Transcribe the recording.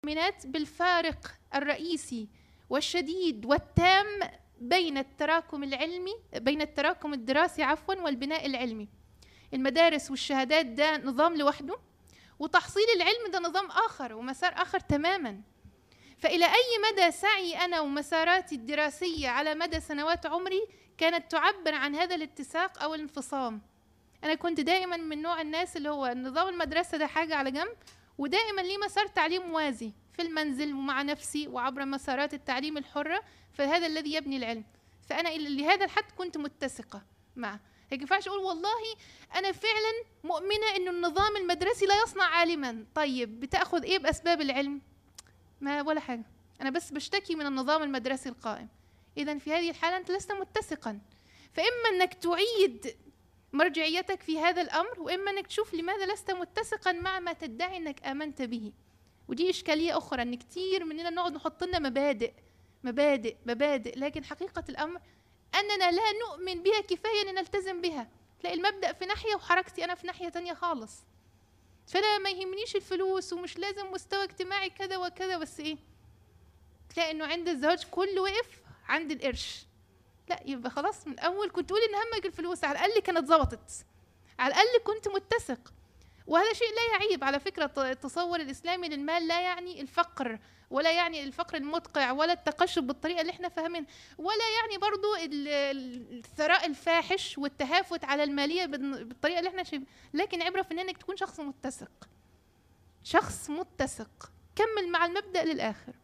المؤمنات بالفارق الرئيسي والشديد والتام بين التراكم العلمي بين التراكم الدراسي عفوا والبناء العلمي المدارس والشهادات ده نظام لوحده وتحصيل العلم ده نظام آخر ومسار آخر تماما فإلى أي مدى سعي أنا ومساراتي الدراسية على مدى سنوات عمري كانت تعبر عن هذا الاتساق أو الانفصام أنا كنت دائما من نوع الناس اللي هو نظام المدرسة ده حاجة على جنب ودائما لي مسار تعليم موازي في المنزل ومع نفسي وعبر مسارات التعليم الحرة فهذا الذي يبني العلم فأنا لهذا الحد كنت متسقة معه ما ينفعش اقول والله انا فعلا مؤمنه انه النظام المدرسي لا يصنع عالما طيب بتاخذ ايه باسباب العلم ما ولا حاجه انا بس بشتكي من النظام المدرسي القائم اذا في هذه الحاله انت لست متسقا فاما انك تعيد مرجعيتك في هذا الامر واما انك تشوف لماذا لست متسقا مع ما تدعي انك امنت به ودي اشكاليه اخرى ان كتير مننا نقعد نحط لنا مبادئ مبادئ مبادئ لكن حقيقه الامر اننا لا نؤمن بها كفايه ان نلتزم بها تلاقي المبدا في ناحيه وحركتي انا في ناحيه تانية خالص فانا ما يهمنيش الفلوس ومش لازم مستوى اجتماعي كذا وكذا بس ايه تلاقي انه عند الزواج كله وقف عند القرش لا يبقى خلاص من الاول كنت تقول ان همك الفلوس على الاقل كانت ظبطت على الاقل كنت متسق وهذا شيء لا يعيب على فكرة التصور الإسلامي للمال لا يعني الفقر ولا يعني الفقر المدقع ولا التقشف بالطريقة اللي احنا فاهمين ولا يعني برضو الثراء الفاحش والتهافت على المالية بالطريقة اللي احنا شايفين لكن عبرة في انك تكون شخص متسق شخص متسق كمل مع المبدأ للآخر